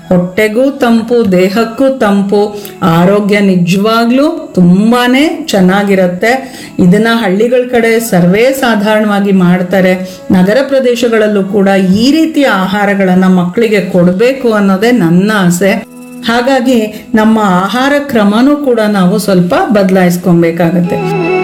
ಹೊಟ್ಟೆಗೂ ತಂಪು ದೇಹಕ್ಕೂ ತಂಪು ಆರೋಗ್ಯ ನಿಜವಾಗ್ಲೂ ತುಂಬಾನೇ ಚೆನ್ನಾಗಿರುತ್ತೆ ಇದನ್ನ ಹಳ್ಳಿಗಳ ಕಡೆ ಸರ್ವೇ ಸಾಧಾರಣವಾಗಿ ಮಾಡ್ತಾರೆ ನಗರ ಪ್ರದೇಶಗಳಲ್ಲೂ ಕೂಡ ಈ ರೀತಿಯ ಆಹಾರಗಳನ್ನ ಮಕ್ಕಳಿಗೆ ಕೊಡಬೇಕು ಅನ್ನೋದೇ ನನ್ನ ಆಸೆ ಹಾಗಾಗಿ ನಮ್ಮ ಆಹಾರ ಕ್ರಮನೂ ಕೂಡ ನಾವು ಸ್ವಲ್ಪ ಬದಲಾಯಿಸ್ಕೊಬೇಕಾಗತ್ತೆ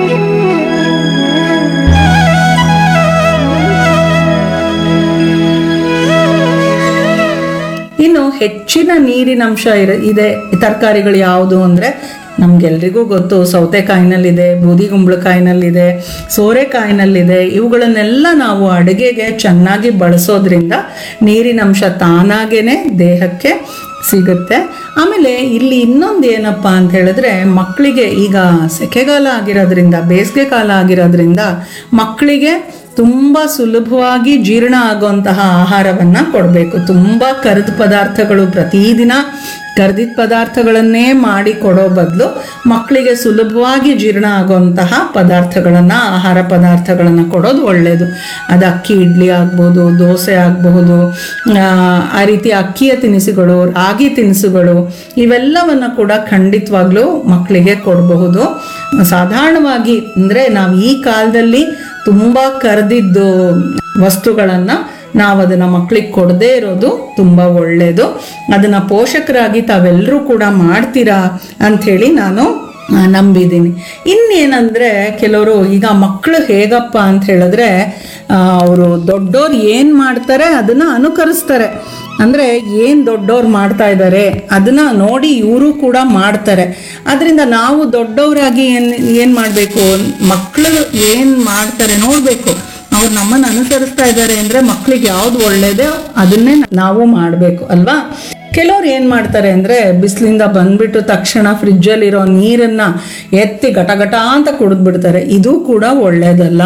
ಇನ್ನು ಹೆಚ್ಚಿನ ನೀರಿನಂಶ ಇರ ಇದೆ ತರಕಾರಿಗಳು ಯಾವುದು ಅಂದರೆ ನಮ್ಗೆಲ್ರಿಗೂ ಗೊತ್ತು ಸೌತೆಕಾಯಿನಲ್ಲಿದೆ ಬೂದಿ ಕುಂಬಳಕಾಯಿನಲ್ಲಿದೆ ಸೋರೆಕಾಯಿನಲ್ಲಿದೆ ಇವುಗಳನ್ನೆಲ್ಲ ನಾವು ಅಡುಗೆಗೆ ಚೆನ್ನಾಗಿ ಬಳಸೋದ್ರಿಂದ ನೀರಿನಂಶ ತಾನಾಗೇನೆ ದೇಹಕ್ಕೆ ಸಿಗುತ್ತೆ ಆಮೇಲೆ ಇಲ್ಲಿ ಇನ್ನೊಂದು ಏನಪ್ಪ ಅಂತ ಹೇಳಿದ್ರೆ ಮಕ್ಕಳಿಗೆ ಈಗ ಸೆಕೆಗಾಲ ಆಗಿರೋದ್ರಿಂದ ಬೇಸಿಗೆ ಕಾಲ ಆಗಿರೋದ್ರಿಂದ ಮಕ್ಕಳಿಗೆ ತುಂಬ ಸುಲಭವಾಗಿ ಜೀರ್ಣ ಆಗುವಂತಹ ಆಹಾರವನ್ನು ಕೊಡಬೇಕು ತುಂಬ ಕರಿದ ಪದಾರ್ಥಗಳು ಪ್ರತಿದಿನ ಕರ್ದಿದ ಪದಾರ್ಥಗಳನ್ನೇ ಮಾಡಿ ಕೊಡೋ ಬದಲು ಮಕ್ಕಳಿಗೆ ಸುಲಭವಾಗಿ ಜೀರ್ಣ ಆಗುವಂತಹ ಪದಾರ್ಥಗಳನ್ನು ಆಹಾರ ಪದಾರ್ಥಗಳನ್ನು ಕೊಡೋದು ಒಳ್ಳೆಯದು ಅದು ಅಕ್ಕಿ ಇಡ್ಲಿ ಆಗ್ಬೋದು ದೋಸೆ ಆಗಬಹುದು ಆ ರೀತಿ ಅಕ್ಕಿಯ ತಿನಿಸುಗಳು ರಾಗಿ ತಿನಿಸುಗಳು ಇವೆಲ್ಲವನ್ನು ಕೂಡ ಖಂಡಿತವಾಗ್ಲೂ ಮಕ್ಕಳಿಗೆ ಕೊಡಬಹುದು ಸಾಧಾರಣವಾಗಿ ಅಂದರೆ ನಾವು ಈ ಕಾಲದಲ್ಲಿ ತುಂಬ ಕರೆದಿದ್ದು ವಸ್ತುಗಳನ್ನು ನಾವು ಅದನ್ನು ಮಕ್ಕಳಿಗೆ ಕೊಡದೇ ಇರೋದು ತುಂಬ ಒಳ್ಳೆಯದು ಅದನ್ನು ಪೋಷಕರಾಗಿ ತಾವೆಲ್ಲರೂ ಕೂಡ ಮಾಡ್ತೀರಾ ಅಂಥೇಳಿ ನಾನು ಆ, ನಂಬಿದ್ದೀನಿ ಇನ್ನೇನಂದರೆ ಕೆಲವರು ಈಗ ಮಕ್ಕಳು ಹೇಗಪ್ಪ ಅಂತ ಹೇಳಿದ್ರೆ ಅವರು ದೊಡ್ಡೋರು ಏನು ಮಾಡ್ತಾರೆ ಅದನ್ನು ಅನುಕರಿಸ್ತಾರೆ ಅಂದರೆ ಏನು ದೊಡ್ಡವ್ರು ಮಾಡ್ತಾ ಇದ್ದಾರೆ ಅದನ್ನು ನೋಡಿ ಇವರು ಕೂಡ ಮಾಡ್ತಾರೆ ಅದರಿಂದ ನಾವು ದೊಡ್ಡವರಾಗಿ ಏನು ಏನು ಮಾಡಬೇಕು ಮಕ್ಕಳು ಏನು ಮಾಡ್ತಾರೆ ನೋಡಬೇಕು ಅವ್ರು ನಮ್ಮನ್ನು ಅನುಸರಿಸ್ತಾ ಇದ್ದಾರೆ ಅಂದರೆ ಮಕ್ಕಳಿಗೆ ಯಾವ್ದು ಒಳ್ಳೇದೇ ಅದನ್ನೇ ನಾವು ಮಾಡಬೇಕು ಅಲ್ವಾ ಕೆಲವ್ರು ಏನು ಮಾಡ್ತಾರೆ ಅಂದರೆ ಬಿಸಿಲಿಂದ ಬಂದ್ಬಿಟ್ಟು ತಕ್ಷಣ ಫ್ರಿಜ್ಜಲ್ಲಿರೋ ನೀರನ್ನು ಎತ್ತಿ ಗಟಗಟ ಅಂತ ಕುಡಿದ್ಬಿಡ್ತಾರೆ ಇದು ಕೂಡ ಒಳ್ಳೇದಲ್ಲ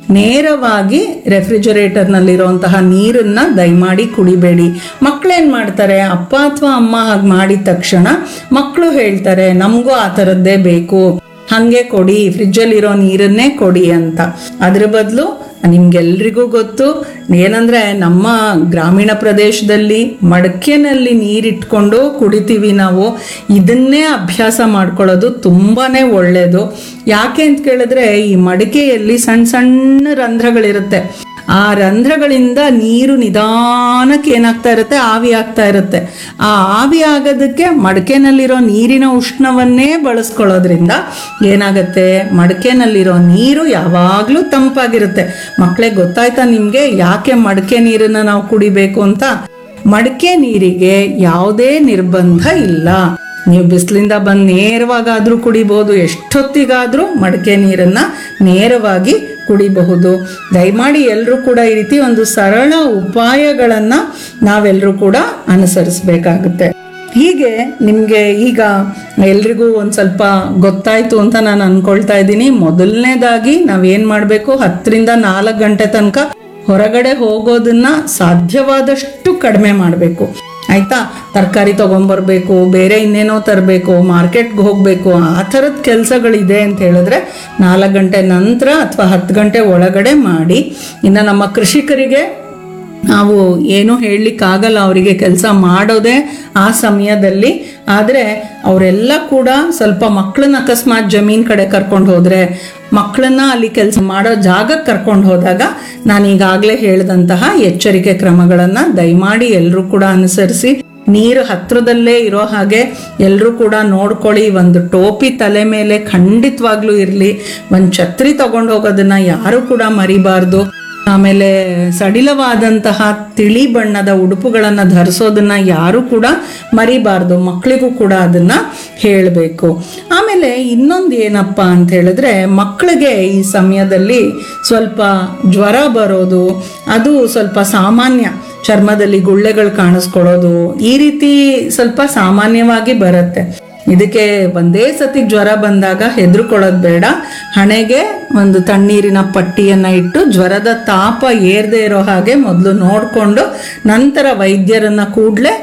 ನೇರವಾಗಿ ರೆಫ್ರಿಜರೇಟರ್ನಲ್ಲಿರುವಂತಹ ನೀರನ್ನ ದಯಮಾಡಿ ಕುಡಿಬೇಡಿ ಮಕ್ಕಳೇನು ಮಾಡ್ತಾರೆ ಅಪ್ಪ ಅಥವಾ ಅಮ್ಮ ಹಾಗೆ ಮಾಡಿದ ತಕ್ಷಣ ಮಕ್ಕಳು ಹೇಳ್ತಾರೆ ನಮಗೂ ಆ ಥರದ್ದೇ ಬೇಕು ಹಾಗೆ ಕೊಡಿ ಫ್ರಿಜ್ಜಲ್ಲಿರೋ ನೀರನ್ನೇ ಕೊಡಿ ಅಂತ ಅದ್ರ ಬದಲು ನಿಮ್ಗೆಲ್ರಿಗೂ ಗೊತ್ತು ಏನಂದ್ರೆ ನಮ್ಮ ಗ್ರಾಮೀಣ ಪ್ರದೇಶದಲ್ಲಿ ಮಡಕೆನಲ್ಲಿ ನೀರಿಟ್ಕೊಂಡು ಕುಡಿತೀವಿ ನಾವು ಇದನ್ನೇ ಅಭ್ಯಾಸ ಮಾಡ್ಕೊಳ್ಳೋದು ತುಂಬಾನೇ ಒಳ್ಳೆಯದು ಯಾಕೆ ಅಂತ ಕೇಳಿದ್ರೆ ಈ ಮಡಿಕೆಯಲ್ಲಿ ಸಣ್ಣ ಸಣ್ಣ ರಂಧ್ರಗಳಿರುತ್ತೆ ಆ ರಂಧ್ರಗಳಿಂದ ನೀರು ನಿಧಾನಕ್ಕೆ ಏನಾಗ್ತಾ ಇರುತ್ತೆ ಆವಿ ಆಗ್ತಾ ಇರುತ್ತೆ ಆ ಆವಿ ಆಗೋದಕ್ಕೆ ಮಡಕೆನಲ್ಲಿರೋ ನೀರಿನ ಉಷ್ಣವನ್ನೇ ಬಳಸ್ಕೊಳ್ಳೋದ್ರಿಂದ ಏನಾಗುತ್ತೆ ಮಡಕೆನಲ್ಲಿರೋ ನೀರು ಯಾವಾಗಲೂ ತಂಪಾಗಿರುತ್ತೆ ಮಕ್ಕಳೇ ಗೊತ್ತಾಯ್ತಾ ನಿಮಗೆ ಯಾಕೆ ಮಡಕೆ ನೀರನ್ನು ನಾವು ಕುಡಿಬೇಕು ಅಂತ ಮಡಕೆ ನೀರಿಗೆ ಯಾವುದೇ ನಿರ್ಬಂಧ ಇಲ್ಲ ನೀವು ಬಿಸಿಲಿಂದ ಬಂದು ನೇರವಾಗಾದರೂ ಕುಡಿಬೋದು ಎಷ್ಟೊತ್ತಿಗಾದರೂ ಮಡಕೆ ನೀರನ್ನು ನೇರವಾಗಿ ಕುಡಿಬಹುದು ದಯಮಾಡಿ ಎಲ್ಲರೂ ಕೂಡ ಈ ರೀತಿ ಒಂದು ಸರಳ ಉಪಾಯಗಳನ್ನು ನಾವೆಲ್ಲರೂ ಕೂಡ ಅನುಸರಿಸಬೇಕಾಗುತ್ತೆ ಹೀಗೆ ನಿಮಗೆ ಈಗ ಎಲ್ರಿಗೂ ಒಂದು ಸ್ವಲ್ಪ ಗೊತ್ತಾಯ್ತು ಅಂತ ನಾನು ಅನ್ಕೊಳ್ತಾ ಇದ್ದೀನಿ ಮೊದಲನೇದಾಗಿ ನಾವೇನು ಮಾಡಬೇಕು ಹತ್ತರಿಂದ ನಾಲ್ಕು ಗಂಟೆ ತನಕ ಹೊರಗಡೆ ಹೋಗೋದನ್ನ ಸಾಧ್ಯವಾದಷ್ಟು ಕಡಿಮೆ ಮಾಡಬೇಕು ಆಯ್ತಾ ತರಕಾರಿ ತೊಗೊಂಬರ್ಬೇಕು ಬೇರೆ ಇನ್ನೇನೋ ತರಬೇಕು ಮಾರ್ಕೆಟ್ಗೆ ಹೋಗಬೇಕು ಆ ಥರದ ಕೆಲಸಗಳಿದೆ ಅಂತ ಹೇಳಿದ್ರೆ ನಾಲ್ಕು ಗಂಟೆ ನಂತರ ಅಥವಾ ಹತ್ತು ಗಂಟೆ ಒಳಗಡೆ ಮಾಡಿ ಇನ್ನು ನಮ್ಮ ಕೃಷಿಕರಿಗೆ ನಾವು ಏನೂ ಹೇಳಲಿಕ್ಕಾಗಲ್ಲ ಅವರಿಗೆ ಕೆಲಸ ಮಾಡೋದೇ ಆ ಸಮಯದಲ್ಲಿ ಆದರೆ ಅವರೆಲ್ಲ ಕೂಡ ಸ್ವಲ್ಪ ಮಕ್ಕಳನ್ನ ಅಕಸ್ಮಾತ್ ಜಮೀನ್ ಕಡೆ ಕರ್ಕೊಂಡು ಹೋದರೆ ಮಕ್ಕಳನ್ನ ಅಲ್ಲಿ ಕೆಲಸ ಮಾಡೋ ಜಾಗಕ್ಕೆ ಕರ್ಕೊಂಡು ಹೋದಾಗ ನಾನು ಈಗಾಗಲೇ ಹೇಳಿದಂತಹ ಎಚ್ಚರಿಕೆ ಕ್ರಮಗಳನ್ನು ದಯಮಾಡಿ ಎಲ್ಲರೂ ಕೂಡ ಅನುಸರಿಸಿ ನೀರು ಹತ್ರದಲ್ಲೇ ಇರೋ ಹಾಗೆ ಎಲ್ಲರೂ ಕೂಡ ನೋಡ್ಕೊಳ್ಳಿ ಒಂದು ಟೋಪಿ ತಲೆ ಮೇಲೆ ಖಂಡಿತವಾಗ್ಲೂ ಇರಲಿ ಒಂದು ಛತ್ರಿ ತಗೊಂಡು ಹೋಗೋದನ್ನ ಯಾರು ಕೂಡ ಮರಿಬಾರ್ದು ಆಮೇಲೆ ಸಡಿಲವಾದಂತಹ ತಿಳಿ ಬಣ್ಣದ ಉಡುಪುಗಳನ್ನು ಧರಿಸೋದನ್ನ ಯಾರು ಕೂಡ ಮರಿಬಾರ್ದು ಮಕ್ಕಳಿಗೂ ಕೂಡ ಅದನ್ನ ಹೇಳಬೇಕು ಆಮೇಲೆ ಇನ್ನೊಂದು ಏನಪ್ಪ ಅಂತ ಹೇಳಿದ್ರೆ ಮಕ್ಕಳಿಗೆ ಈ ಸಮಯದಲ್ಲಿ ಸ್ವಲ್ಪ ಜ್ವರ ಬರೋದು ಅದು ಸ್ವಲ್ಪ ಸಾಮಾನ್ಯ ಚರ್ಮದಲ್ಲಿ ಗುಳ್ಳೆಗಳು ಕಾಣಿಸ್ಕೊಳ್ಳೋದು ಈ ರೀತಿ ಸ್ವಲ್ಪ ಸಾಮಾನ್ಯವಾಗಿ ಬರುತ್ತೆ ಇದಕ್ಕೆ ಒಂದೇ ಸತಿ ಜ್ವರ ಬಂದಾಗ ಹೆದರ್ಕೊಳ್ಳೋದು ಬೇಡ ಹಣೆಗೆ ಒಂದು ತಣ್ಣೀರಿನ ಪಟ್ಟಿಯನ್ನು ಇಟ್ಟು ಜ್ವರದ ತಾಪ ಏರದೇ ಇರೋ ಹಾಗೆ ಮೊದಲು ನೋಡಿಕೊಂಡು ನಂತರ ವೈದ್ಯರನ್ನ ಕೂಡಲೇ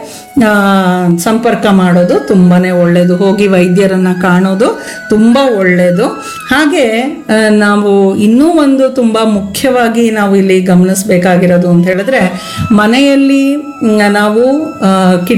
ಸಂಪರ್ಕ ಮಾಡೋದು ತುಂಬಾನೇ ಒಳ್ಳೆಯದು ಹೋಗಿ ವೈದ್ಯರನ್ನ ಕಾಣೋದು ತುಂಬ ಒಳ್ಳೆಯದು ಹಾಗೆ ಆ, ನಾವು ಇನ್ನೂ ಒಂದು ತುಂಬ ಮುಖ್ಯವಾಗಿ ನಾವು ಇಲ್ಲಿ ಗಮನಿಸಬೇಕಾಗಿರೋದು ಅಂತ ಹೇಳಿದ್ರೆ ಮನೆಯಲ್ಲಿ ಮ್, ನಾವು ಆ,